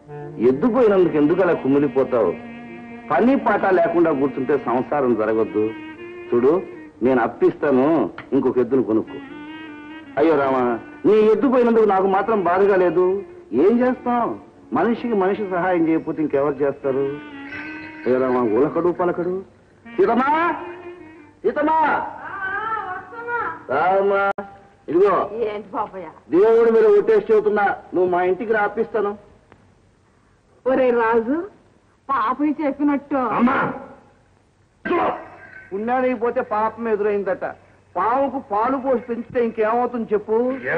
ఎద్దు పోయినందుకు ఎందుకు అలా కుమిలిపోతావు పని పాట లేకుండా కూర్చుంటే సంసారం జరగద్దు చూడు నేను అప్పిస్తాను ఇంకొక ఎద్దును కొనుక్కు అయ్యో రామా నీ ఎద్దు పోయినందుకు నాకు మాత్రం బాధగా లేదు ఏం చేస్తాం మనిషికి మనిషి సహాయం చేయకపోతే ఇంకెవరు చేస్తారు అయ్యో రామా ఉలకడు పలకడు సీతమా సీతమా రామా ఇదిగో ఏంటి బాబయ్య దేవుడి మీద ఒట్టేసి చెబుతున్నా నువ్వు మా ఇంటికి రాపిస్తాను ఒరే రాజు పాపయ్య చెప్పినట్టు అమ్మా పుణ్యానికి పోతే పాపం ఎదురైందట పావుకు పాలు పోసి పెంచితే ఇంకేమవుతుంది చెప్పు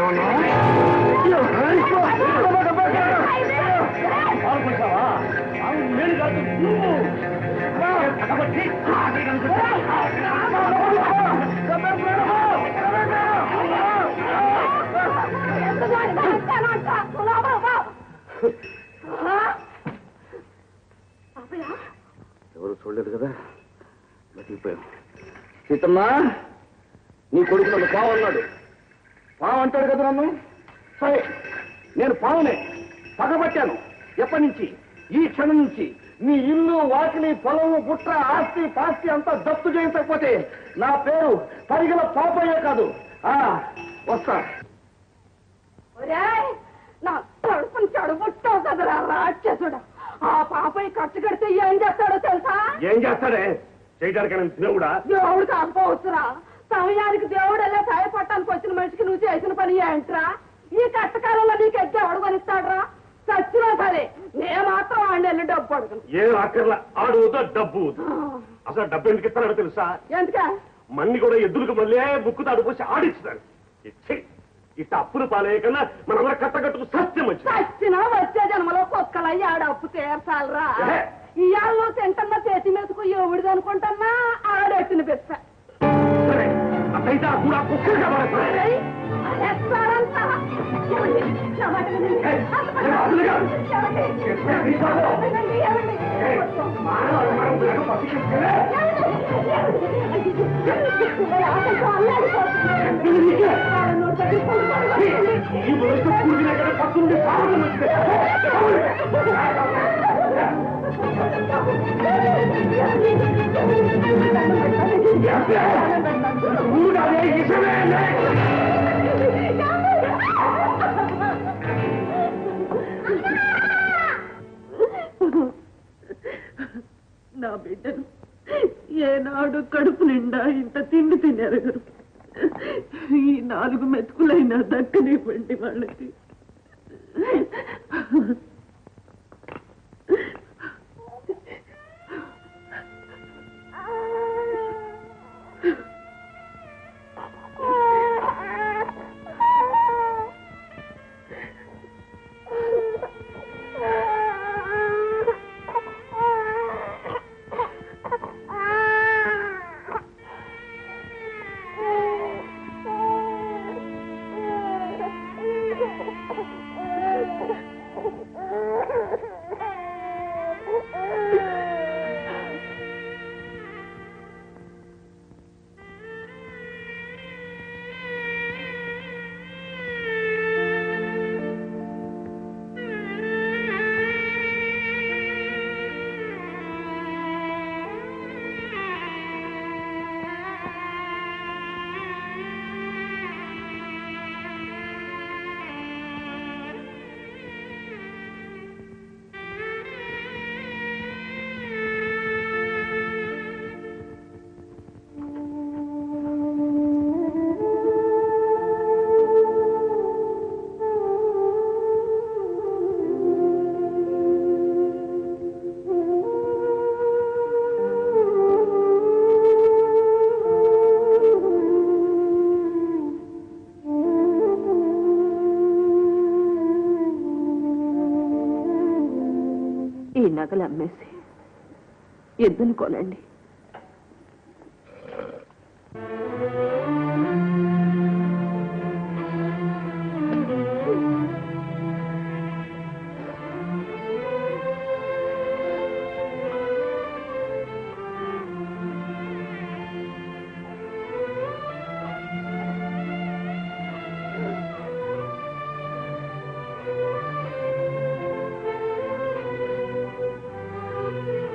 ఎవరు చూడలేదు కదా బతికిపోయాం సీతమ్మా నీ కొడుకు నన్ను పావు అన్నాడు పావు అంటాడు కదా నన్ను సరే నేను పావునే పగబట్టాను ఎప్పటి నుంచి ఈ క్షణం నుంచి నీ ఇల్లు వాకిలి పొలము పుట్ర ఆస్తి పాస్తి అంతా దత్తు చేయించకపోతే నా పేరు పరిగల పాపయ్యే కాదు ఆ వస్తా ఒరేయ్, నా కడుపుని చెడగొట్టావు కదరా రాక్షసుడు ఆ పాపయ్య ఖర్చు కడితే ఏం చేస్తాడో తెలుసా ఏం చేస్తాడే చేయడానికి దేవుడా దేవుడు కాకపోవచ్చురా సమయానికి దేవుడు ఎలా సాయపడటానికి వచ్చిన మనిషికి నువ్వు చేసిన పని ఏంట్రా ఈ కష్టకాలంలో నీకు ఎక్కి ఎవడు కొనిస్తాడ్రా చచ్చినా సరే నే మాత్రం వాడిని వెళ్ళి డబ్బు అడుగును ఏం అక్కర్లా ఆడు వద్దా డబ్బు వద్దు. అసలు డబ్బు ఎందుకు ఇస్తాడో తెలుసా ఎందుకే మన్ని కూడా ఎద్దులకు మళ్ళీ బుక్కు తాడు పోసి ఆడిస్తాడు ఇచ్చి ఇట్ట అప్పులు పాలే కన్నా మనందరం కట్టగట్టుకు సత్యం మంచిది చచ్చినా వచ్చే జన్మలో కుక్కలయ్యి ఆడ అప్పు తీర్చాలరా ఏ? ఇవాళ నువ్వు తింటున్న చేతి మీదకు ఎవడిది అనుకుంటున్నా ఆడెట్టిన పెద్ద సరే అట్లయితే ఆ కూడా కుక్కలు కావాలి ఈ వయసు కూడిన కదా పక్కనుండి సాగు మంచిది ఊరు అదే ఇసమే నా బిడ్డను ఏనాడు కడుపు నిండా ఇంత తిండి తిన్నారు ఈ నాలుగు మెతుకులైనా దక్కనివ్వండి వాళ్ళకి ఈ నగలు అమ్మేసి ఎద్దును కొనండి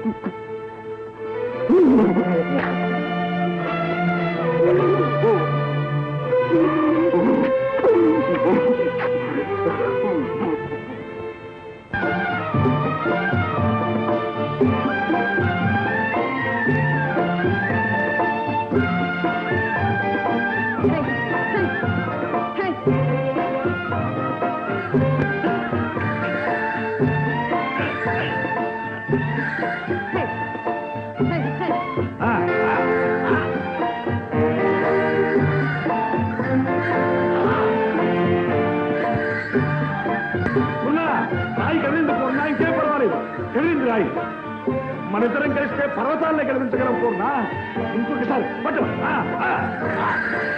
ఉన్నా రాయి కదిలింది పూర్ణ ఇంకేం పర్వాలేదు కదిలింది రాయి మన ఇద్దరం కలిస్తే పర్వతాలనే కదిలించగలం పూర్ణ ఇంకొకసారి పట్టు ఆ, ఆ, ఆ.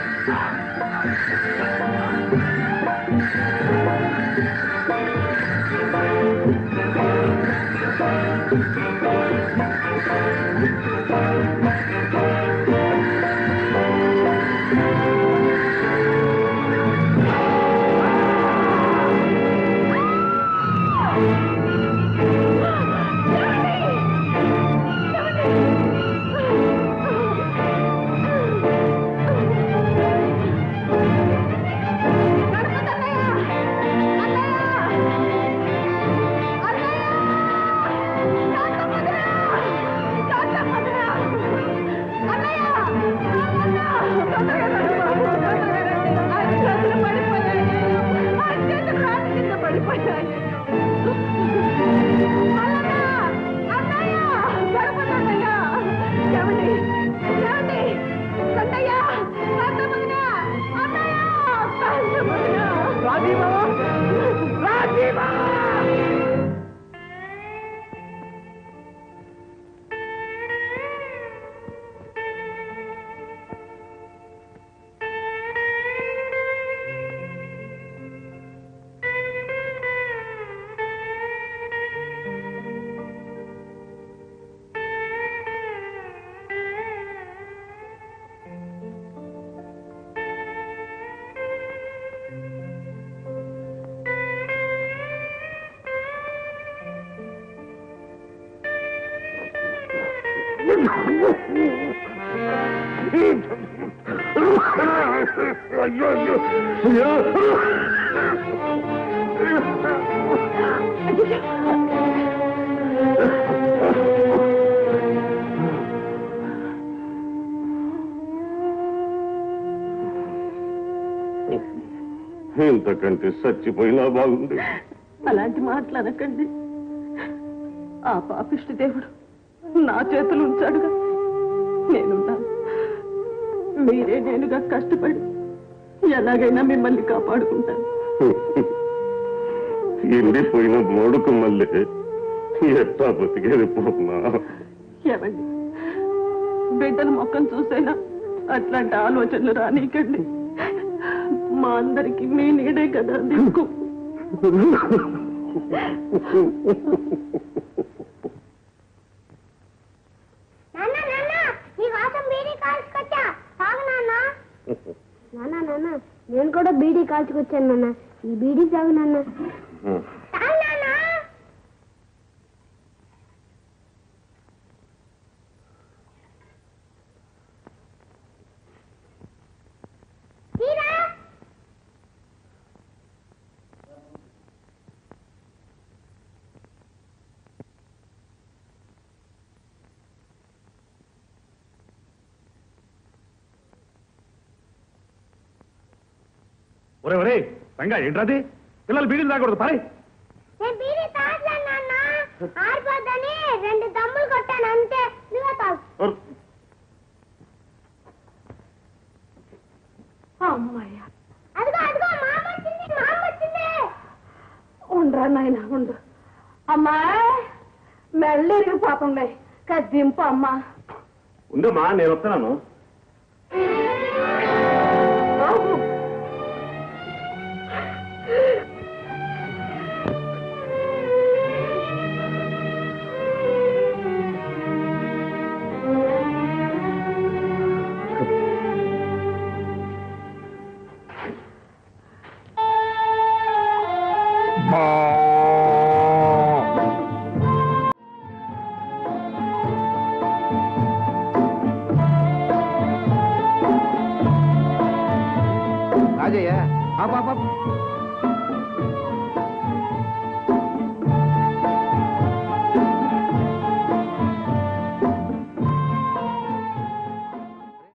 ఇంతకంటే చచ్చిపోయినా బాగుంది అలాంటి మాట్లాడకండి ఆ పాపిష్టి దేవుడు నా చేతులు ఉంచాడుగా నేనున్నాను మీరే నేనుగా కష్టపడి ఎలాగైనా మిమ్మల్ని కాపాడుకుంటాను ఎండిపోయిన మోడుకు మళ్ళీ ఎట్టా బతికేది పోతున్నా ఏమండి బిడ్డల మొక్కం చూసైనా అట్లాంటి ఆలోచనలు రానీకండి మా అందరికి మీ నీడే కదా దిక్కు నాన్న నాన్న నీకోసం బీడీ కాల్చుకొచ్చా తాగు నాన్న నాన్న నాన్న నేను కూడా బీడీ కాల్చుకొచ్చాను నాన్న ఈ బీడీ తాగు నాన్న తాగు నాన్న తీరా ఒరే ఒరే రంగా ఏంట్రాది పిల్లలు బీడీలు తాగకూడదు పారే నేను బీడీ తాగలేను నాన్న ఆరిపోద్దని రెండు దమ్ములు కొట్టాను అంతే నువ్వే తాగు అమ్మాయ్యా అదిగో అదిగో మామ వచ్చింది మామ వచ్చింది ఉండరా నాయన ఉండు అమ్మాయి మెళ్ళి ఇరిగిపోతుంది కద్దింపు అమ్మా ఉందమ్మా నేను వస్తున్నాను ఆపు, ఆపు, ఆపు.